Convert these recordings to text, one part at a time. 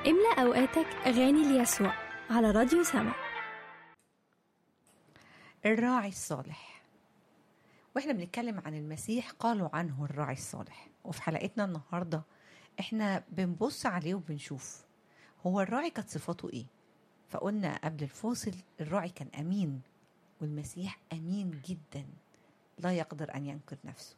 املأ أوقاتك أغاني ليسوع على راديو سما الراعي الصالح واحنا بنتكلم عن المسيح قالوا عنه الراعي الصالح وفي حلقتنا النهارده احنا بنبص عليه وبنشوف هو الراعي كانت صفاته ايه فقلنا قبل الفاصل الراعي كان امين والمسيح امين جدا لا يقدر ان ينكر نفسه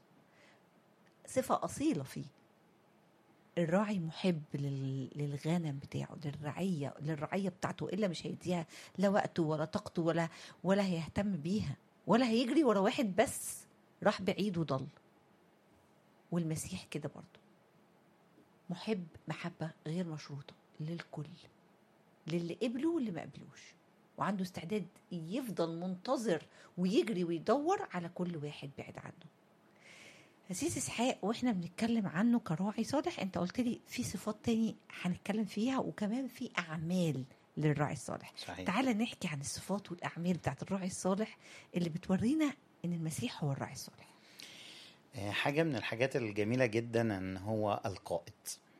صفه اصيله فيه الراعي محب لل- للغنم بتاعه للرعيه للرعيه بتاعته الا مش هيديها لا وقته ولا طاقته ولا ولا هيهتم بيها ولا هيجري ورا واحد بس راح بعيد وضل والمسيح كده برضه محب محبة غير مشروطة للكل للي قبله واللي ما قبلوش وعنده استعداد يفضل منتظر ويجري ويدور على كل واحد بعيد عنه أسيس إسحاق وإحنا بنتكلم عنه كراعي صالح أنت قلت لي في صفات تاني هنتكلم فيها وكمان في أعمال للراعي الصالح صحيح تعالى نحكي عن الصفات والأعمال بتاعت الراعي الصالح اللي بتورينا إن المسيح هو الراعي الصالح آه، حاجة من الحاجات الجميلة جدا ان هو القائد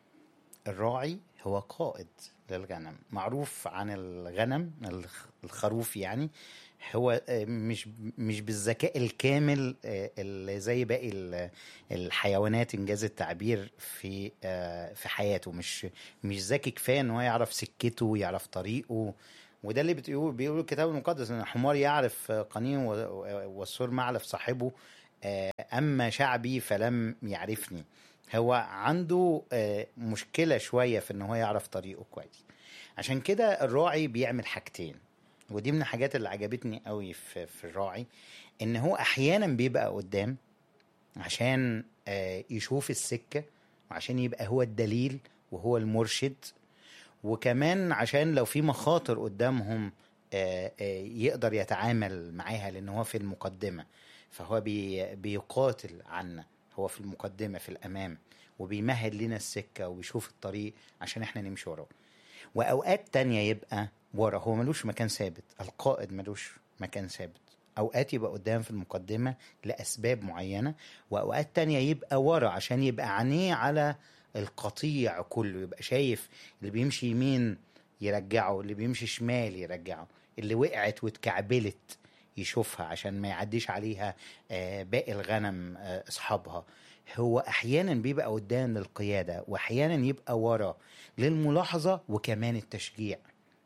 الراعي هو قائد للغنم معروف عن الغنم الخ- الخروف يعني هو آه، مش مش بالذكاء الكامل آه، اللي زي باقي ال- الحيوانات انجاز التعبير في آه، في حياته مش مش ذكي كفايه ان هو يعرف سكته ويعرف طريقه وده اللي بتقول بيقول الكتاب المقدس ان الحمار يعرف قنين والسور معلف صاحبه آه، اما شعبي فلم يعرفني هو عنده آه، مشكله شويه في ان هو يعرف طريقه كويس عشان كده الراعي بيعمل حاجتين ودي من الحاجات اللي عجبتني قوي في, في الراعي ان هو احيانا بيبقى قدام عشان آه، يشوف السكه وعشان يبقى هو الدليل وهو المرشد وكمان عشان لو في مخاطر قدامهم آه، آه، يقدر يتعامل معاها لان هو في المقدمه فهو بي بيقاتل عنا هو في المقدمه في الامام وبيمهد لنا السكه وبيشوف الطريق عشان احنا نمشي وراه واوقات تانية يبقى ورا هو ملوش مكان ثابت القائد ملوش مكان ثابت اوقات يبقى قدام في المقدمه لاسباب معينه واوقات تانية يبقى ورا عشان يبقى عينيه على القطيع كله يبقى شايف اللي بيمشي يمين يرجعه اللي بيمشي شمال يرجعه اللي وقعت واتكعبلت يشوفها عشان ما يعديش عليها آه، باقي الغنم آه، اصحابها هو احيانا بيبقى قدام للقياده واحيانا يبقى ورا للملاحظه وكمان التشجيع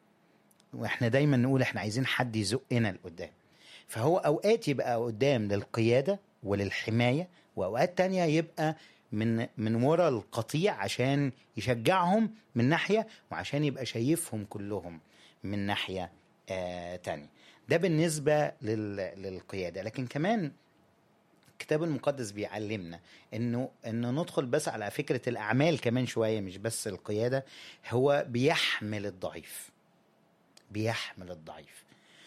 واحنا دايما نقول احنا عايزين حد يزقنا لقدام فهو اوقات يبقى قدام للقياده وللحمايه واوقات تانية يبقى من من ورا القطيع عشان يشجعهم من ناحيه وعشان يبقى شايفهم كلهم من ناحيه آه تانية ده بالنسبه لل للقياده لكن كمان الكتاب المقدس بيعلمنا انه انه ندخل بس على فكره الاعمال كمان شويه مش بس القياده هو بيحمل الضعيف بيحمل الضعيف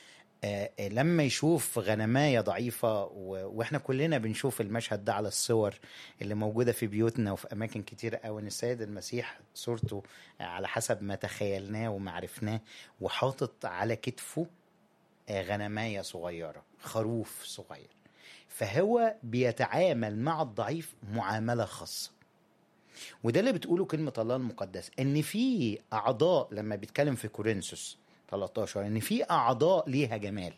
آه آه، لما يشوف غنماية ضعيفة و- واحنا كلنا بنشوف المشهد ده على الصور اللي موجودة في بيوتنا وفي أماكن كتيرة أوي إن السيد المسيح صورته آه، على حسب ما تخيلناه وما عرفناه وحاطط على كتفه آه، غنماية صغيرة خروف صغير فهو بيتعامل مع الضعيف معاملة خاصة وده اللي بتقوله كلمة الله المقدس ان في اعضاء لما بيتكلم في كورنثوس 13 ان في اعضاء ليها جمال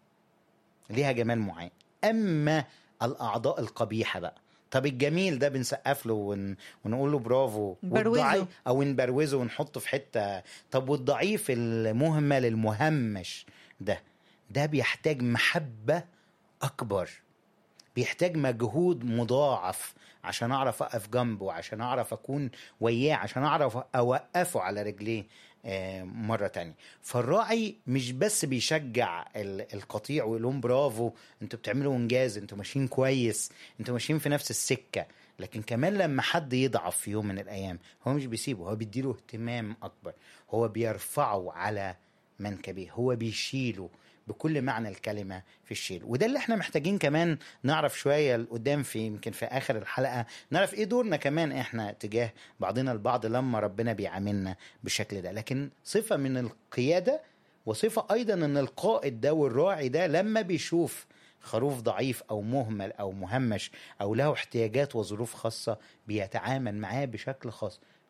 ليها جمال معين اما الاعضاء القبيحة بقى طب الجميل ده بنسقف له ون... ونقول له برافو نبروزه. والضعيف- او نبروزه ونحطه في حته طب والضعيف المهمل المهمش ده ده بيحتاج محبه اكبر بيحتاج مجهود مضاعف عشان اعرف اقف جنبه عشان اعرف اكون وياه عشان اعرف اوقفه على رجليه آه، مرة تانية فالراعي مش بس بيشجع ال- القطيع ويقول لهم برافو انتوا بتعملوا انجاز انتوا ماشيين كويس انتوا ماشيين في نفس السكة لكن كمان لما حد يضعف في يوم من الايام هو مش بيسيبه هو بيديله اهتمام اكبر هو بيرفعه على منكبيه هو بيشيله بكل معنى الكلمه في الشيل وده اللي احنا محتاجين كمان نعرف شويه لقدام في يمكن في اخر الحلقه نعرف ايه دورنا كمان احنا تجاه بعضنا البعض لما ربنا بيعاملنا بالشكل ده لكن صفه من القياده وصفه ايضا ان القائد ده والراعي ده لما بيشوف خروف ضعيف او مهمل او مهمش او له احتياجات وظروف خاصه بيتعامل معاه بشكل خاص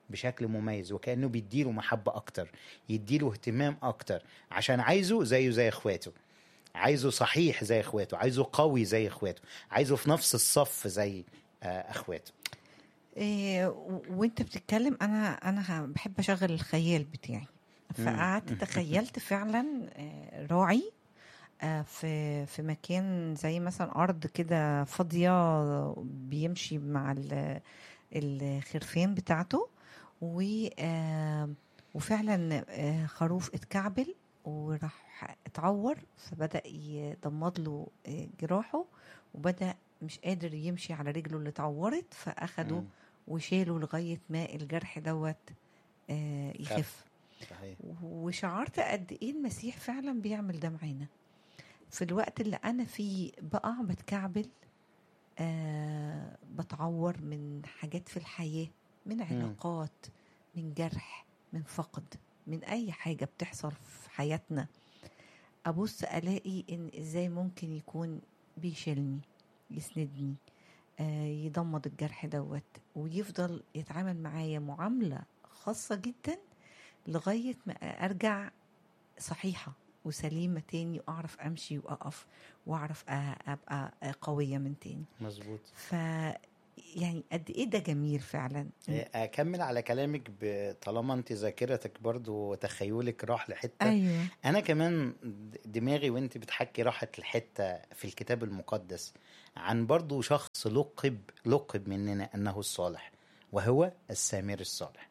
بشكل مميز وكانه بيديله محبه اكتر يديله اهتمام اكتر عشان عايزه زيه زي اخواته عايزه صحيح زي اخواته عايزه قوي زي اخواته عايزه في نفس الصف زي آه، اخواته إيه و- وانت بتتكلم انا انا بحب اشغل الخيال بتاعي فقعدت تخيلت فعلا آه، راعي آه، في في مكان زي مثلا ارض كده فاضيه بيمشي مع ال- الخرفان بتاعته و آه، وفعلا آه، خروف اتكعبل وراح اتعور فبدا يضمد له آه، جراحه وبدا مش قادر يمشي على رجله اللي اتعورت فاخده مم. وشاله لغايه ما الجرح دوت آه، خف. يخف صحيح وشعرت قد ايه المسيح فعلا بيعمل ده معانا في الوقت اللي انا فيه بقع بتكعبل آه بتعور من حاجات في الحياه من علاقات من جرح من فقد من اي حاجه بتحصل في حياتنا ابص الاقي ان ازاي ممكن يكون بيشيلني يسندني آه يضمد الجرح دوت ويفضل يتعامل معايا معامله خاصه جدا لغايه ما ارجع صحيحه وسليمه تاني واعرف امشي واقف واعرف أ- ابقى قويه من تاني مظبوط ف يعني قد ايه ده جميل فعلا اكمل على كلامك ب- طالما انت ذاكرتك برضو وتخيلك راح لحته ايوه انا كمان دماغي وانت بتحكي راحت لحته في الكتاب المقدس عن برضو شخص لقب لقب مننا انه الصالح وهو السامر الصالح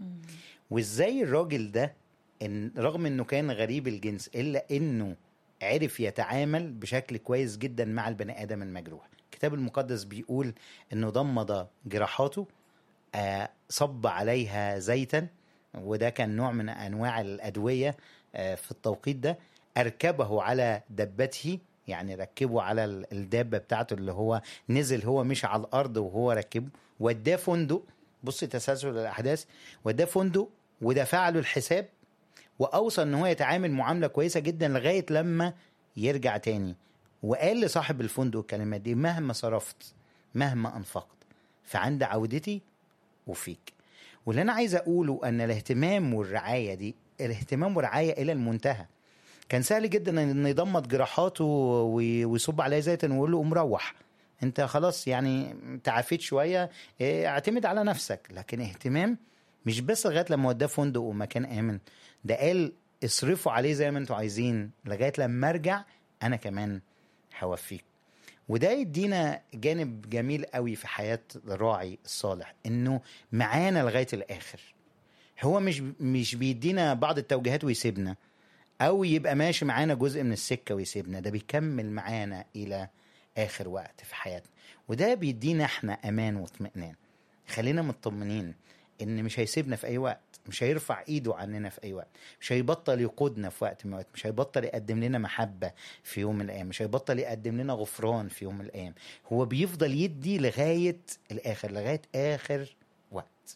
وازاي الراجل ده إن رغم انه كان غريب الجنس الا انه عرف يتعامل بشكل كويس جدا مع البني ادم المجروح الكتاب المقدس بيقول انه ضمد جراحاته آه، صب عليها زيتا وده كان نوع من انواع الادويه آه، في التوقيت ده اركبه على دبته يعني ركبه على ال- الدابه بتاعته اللي هو نزل هو مش على الارض وهو ركبه وداه فندق بص تسلسل الاحداث وداه فندق ودفع له الحساب واوصى ان هو يتعامل معامله كويسه جدا لغايه لما يرجع تاني وقال لصاحب الفندق الكلمات دي مهما صرفت مهما انفقت فعند عودتي وفيك واللي انا عايز اقوله ان الاهتمام والرعايه دي الاهتمام والرعايه الى المنتهى كان سهل جدا ان يضمد جراحاته وي- ويصب عليها زيتا ويقول له قوم روح انت خلاص يعني تعافيت شويه اه، اعتمد على نفسك لكن اهتمام مش بس لغايه لما وداه فندق ومكان امن ده قال اصرفوا عليه زي ما انتوا عايزين لغايه لما ارجع انا كمان هوفيك وده يدينا جانب جميل قوي في حياه الراعي الصالح انه معانا لغايه الاخر هو مش مش بيدينا بعض التوجيهات ويسيبنا او يبقى ماشي معانا جزء من السكه ويسيبنا ده بيكمل معانا الى اخر وقت في حياتنا وده بيدينا احنا امان واطمئنان خلينا مطمنين ان مش هيسيبنا في اي وقت مش هيرفع ايده عننا في اي وقت مش هيبطل يقودنا في وقت من الوقت مش هيبطل يقدم لنا محبه في يوم من الايام مش هيبطل يقدم لنا غفران في يوم من الايام هو بيفضل يدي لغايه الاخر لغايه اخر وقت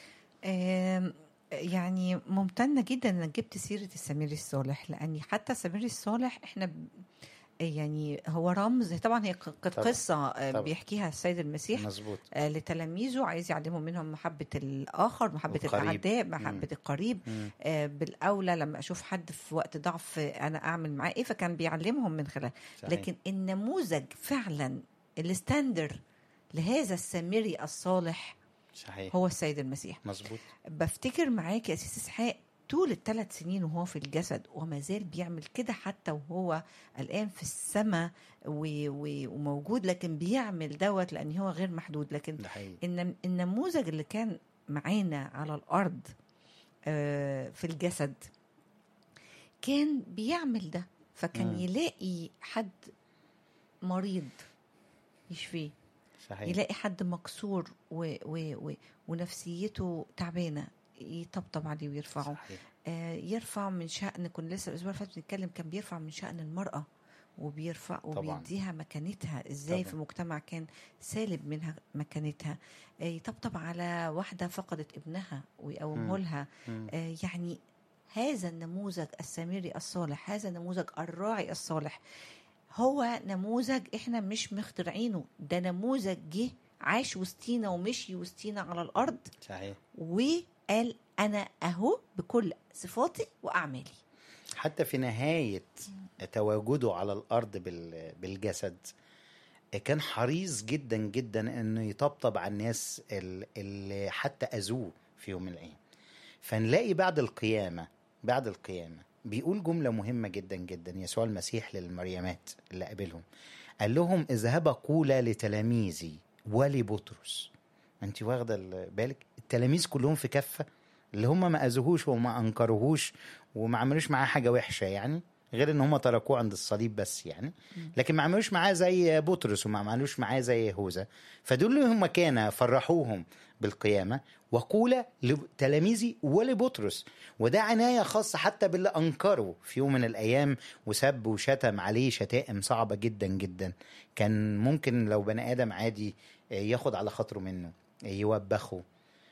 آم، يعني ممتنة جدا انك جبت سيرة السمير الصالح لاني حتى السمير الصالح احنا ب- يعني هو رمز طبعا هي ق- كانت طبعاً، قصة آه، طبعاً. بيحكيها السيد المسيح مظبوط آه، لتلاميذه عايز يعلمهم منهم محبة الآخر محبة والقريب. الأعداء محبة مم. القريب مم. آه، بالأولى لما أشوف حد في وقت ضعف آه، أنا أعمل معاه إيه فكان بيعلمهم من خلال صحيح. لكن النموذج فعلا الستاندر لهذا السامري الصالح صحيح هو السيد المسيح مظبوط بفتكر معاك يا سيس اسحاق طول الثلاث سنين وهو في الجسد وما زال بيعمل كده حتى وهو الان في السماء و- و- وموجود لكن بيعمل دوت لان هو غير محدود لكن ده حقيقي النم- النموذج اللي كان معانا على الارض آه، في الجسد كان بيعمل ده فكان مم. يلاقي حد مريض يشفيه صحيح يلاقي حد مكسور و و و ونفسيته تعبانه يطبطب عليه ويرفعه صحيح آه يرفع من شأن كنا لسه الاسبوع اللي فات بنتكلم كان بيرفع من شأن المرأة وبيرفع طبعاً. وبيديها مكانتها ازاي طبعاً. في مجتمع كان سالب منها مكانتها آه يطبطب على واحده فقدت ابنها ويقومه مم. لها مم. آه يعني هذا النموذج السامري الصالح هذا النموذج الراعي الصالح هو نموذج احنا مش مخترعينه ده نموذج جه عاش وسطينا ومشي وسطينا على الارض صحيح قال انا اهو بكل صفاتي واعمالي حتى في نهاية تواجده على الأرض بال- بالجسد كان حريص جدا جدا انه يطبطب على الناس ال- اللي حتى اذوه في يوم من الايام فنلاقي بعد القيامه بعد القيامه بيقول جمله مهمه جدا جدا يسوع المسيح للمريمات اللي قابلهم قال لهم اذهبا قولا لتلاميذي ولبطرس انت واخده ال- بالك التلاميذ كلهم في كفه اللي هم ما اذوهوش وما انكروهوش وما عملوش معاه حاجه وحشه يعني غير ان هم تركوه عند الصليب بس يعني لكن ما عملوش معاه زي بطرس وما عملوش معاه زي يهوذا فدول لهم مكانه فرحوهم بالقيامه وقول لتلاميذي ولبطرس وده عنايه خاصه حتى باللي انكروا في يوم من الايام وسب وشتم عليه شتائم صعبه جدا جدا كان ممكن لو بني ادم عادي ياخد على خاطره منه يوبخه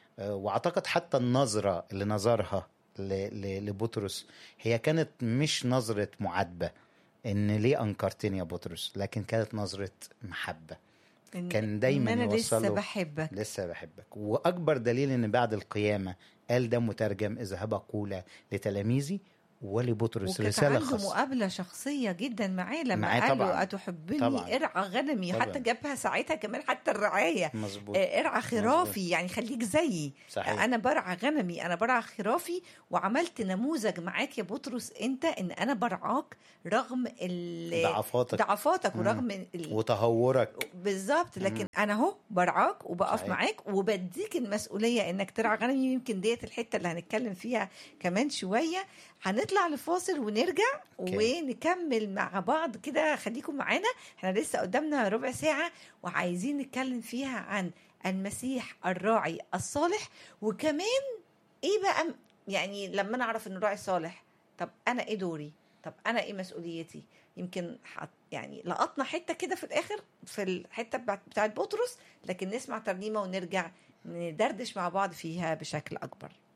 واعتقد حتى النظره اللي نظرها ل- ل- لبطرس هي كانت مش نظره معاتبه ان ليه انكرتني يا بطرس لكن كانت نظره محبه إن- كان دايما إن انا لسه يوصله بحبك لسه بحبك واكبر دليل ان بعد القيامه قال ده مترجم اذهب قولا لتلاميذي ولبطرس وكانت رساله عنده خاصه مقابله شخصيه جدا معاه لما معاه قال له طبعاً. اتحبني طبعاً. ارعى غنمي طبعاً. حتى جابها ساعتها كمان حتى الرعايه مظبوط آه، ارعى خرافي يعني خليك زيي صحيح. انا برعى غنمي انا برعى خرافي وعملت نموذج معاك يا بطرس انت ان انا برعاك رغم ال- ضعفاتك ضعفاتك مم. ورغم ال- وتهورك بالظبط لكن انا اهو برعاك وبقف صحيح. معاك وبديك المسؤوليه انك ترعى غنمي يمكن ديت الحته اللي هنتكلم فيها كمان شويه هنطلع لفاصل ونرجع أوكي. ونكمل مع بعض كده خليكم معانا احنا لسه قدامنا ربع ساعه وعايزين نتكلم فيها عن المسيح الراعي الصالح وكمان ايه بقى م- يعني لما انا اعرف انه راعي صالح طب انا ايه دوري طب انا ايه مسؤوليتي يمكن حط يعني لقطنا حته كده في الاخر في الحته بتاعت بتاعت بطرس لكن نسمع ترنيمه ونرجع ندردش مع بعض فيها بشكل اكبر